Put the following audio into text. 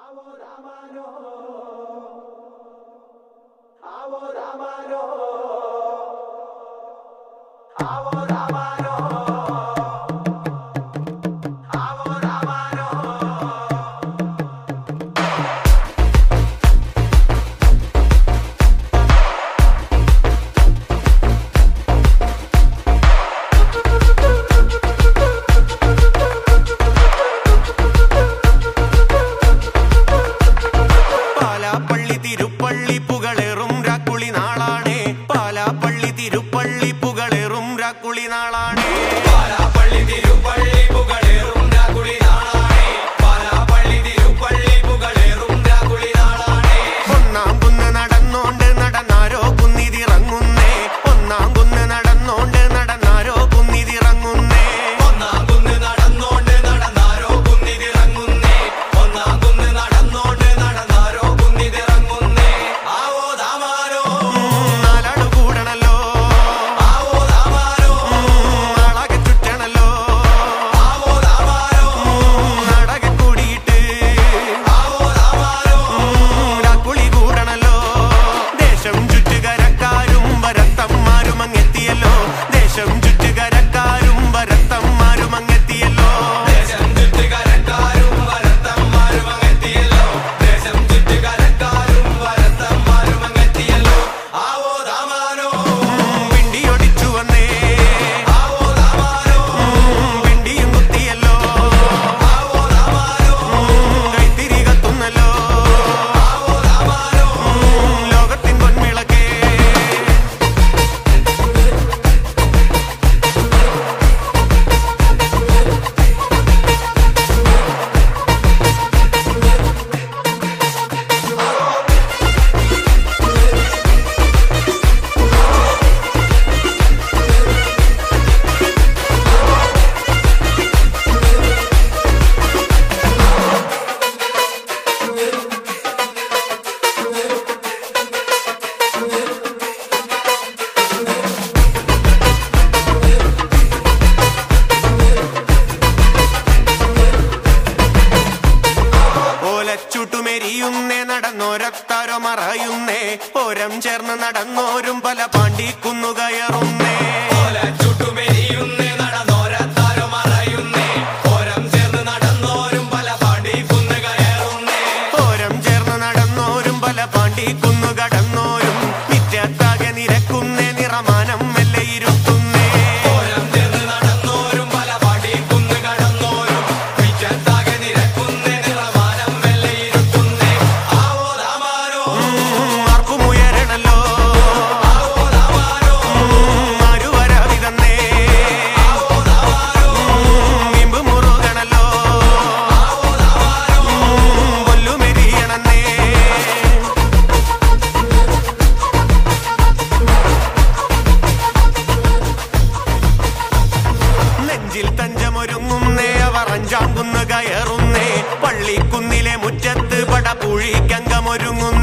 പാലാപ്പള്ളി തിരുപ്പള്ളി പുകളേറും രാക്കുളി നാളാണേ പാലാപ്പള്ളി തിരുപ്പള്ളി പുകളേറും രാക്കുളി നാളാണേ പാലാപ്പള്ളി തിരുപ്പള്ളി പുകളേറും രാക്കുളി നാളാണേ പാലാപ്പള്ളി തിരുപ്പള്ളി പുകളേറും രാക്കുളി നാളാണേ ഒന്നാം കുന്ന് നടന്നോണ്ട് നടന്നാരോ കുന്നിതിറങ്ങുന്നേ ഒന്നാം കുന്ന് നടന്നോണ്ട് നടന്നാരോ കുന്നിതിറങ്ങുന്നേ ഒന്നാം കുന്ന് നടന്നോണ്ട് നടന്നാരോ കുന്നിതിറങ്ങുന്നേ ഒന്നാം കുന്ന് നടന്നോണ്ട് നടന്നാരോ കുന്നിതിറങ്ങുന്നേ ആവോ ദാമാരോ നാലാളു കൂടണല്ലോ ആവോ ദാമാരോ നാളാകെ ചുറ്റണല്ലോ ആവോ ദാമാരോ നാടകം കൂടിയിട്ട് ആവോ ദാമാരോ രാക്കുളി കൂടണല്ലോ ദേശം ചുറ്റുകരക്കാരും വരത്തന്മാരും അങ്ങെത്തിയല്ലോ ദേശം ചുറ്റുകരക്കാരും വരത്തന്മാരും അങ്ങെത്തിയല്ലോ ദേശം ചുറ്റുകരക്കാരും വരത്തന്മാരും അങ്ങെത്തിയല്ലോ ദേശം ചുറ്റുകരക്കാരും വരത്തന്മാരും അങ്ങെത്തിയല്ലോ ആവോ ദാമാരോ പിണ്ടിയൊടിച്ചു വന്നേ ആവോ ദാമാരോ പിണ്ടിയും കുത്തിയല്ലോ ആവോ ദാമാരോ കൈത്തിരി കത്തുന്നല്ലോ ആവോ ദാമാരോ ലോകത്തിൻ പൊന്മിളക്കേ ഓലച്ചൂട്ടുമെരിയുന്നേ നടന്നോരത്താരോ മറയുന്നേ ഓരം ചേർന്ന് നടന്നോരും പല പാണ്ടിക്കുന്നു കയറുന്നേ ഓല ചുട്ടുമെരിയുന്നേ നടന്നോരത്താരോ മറയുന്നേ ഓരം ചേർന്ന് നടന്നോരും പല പാണ്ടി കുന്ന് കയറുന്നേ ഓരം ചേർന്ന് നടന്നോരും പല പാണ്ടിക്കുന്നു കടന്നോരും മിറ്റത്താകെ നിരക്കുന്നേ നിറമാനം മെല്ലെ ഇരുത്തുന്നേ ഓരം ചേർന്ന് നടന്നോരും പല പാണ്ടി കുന്ന് കടന്നോരും മിറ്റത്താകെ നിരക്കുന്നേ നിറമാനം വെlle ഇരുത്തുന്നേ ആവോ ദാമാരോ ആർക്കുമുയരണല്ലോ ആവോ ദാമാരോ ആരു വരാതിതന്നേ ആവോ ദാമാരോ നിമ്പ് മുറുകണല്ലോ ആവോ ദാമാരോ കൊല്ലുമെരിയണന്നേ നെഞ്ചിൽ തഞ്ചമൊരുങ്ങുന്നേ അവർ അഞ്ചാം കുന്ന് കയറുന്നേ പള്ളിക്കുന്നിലെ മുറ്റത്ത് പടപുഴിക്കങ്കമൊരുങ്ങുന്നേ